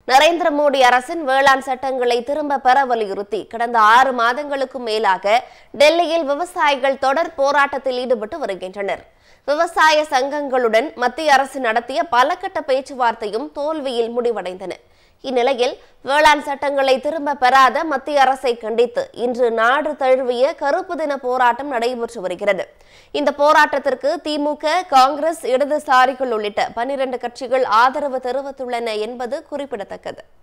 நரேந்திர மோடி அரசின் வேளாண் சட்டங்களை திரும்ப பெற வலியுறுத்தி கடந்த ஆறு மாதங்களுக்கும் மேலாக டெல்லியில் விவசாயிகள் தொடர் போராட்டத்தில் ஈடுபட்டு வருகின்றனர் விவசாய சங்கங்களுடன் மத்திய அரசு நடத்திய பல கட்ட பேச்சுவார்த்தையும் தோல்வியில் முடிவடைந்தன இந்நிலையில் வேளாண் சட்டங்களை திரும்ப பெறாத மத்திய அரசை கண்டித்து இன்று நாடு தழுவிய கருப்பு தின போராட்டம் நடைபெற்று வருகிறது இந்த போராட்டத்திற்கு திமுக காங்கிரஸ் இடதுசாரிகள் உள்ளிட்ட பனிரெண்டு கட்சிகள் ஆதரவு தெரிவித்துள்ளன என்பது குறிப்பிடத்தக்கது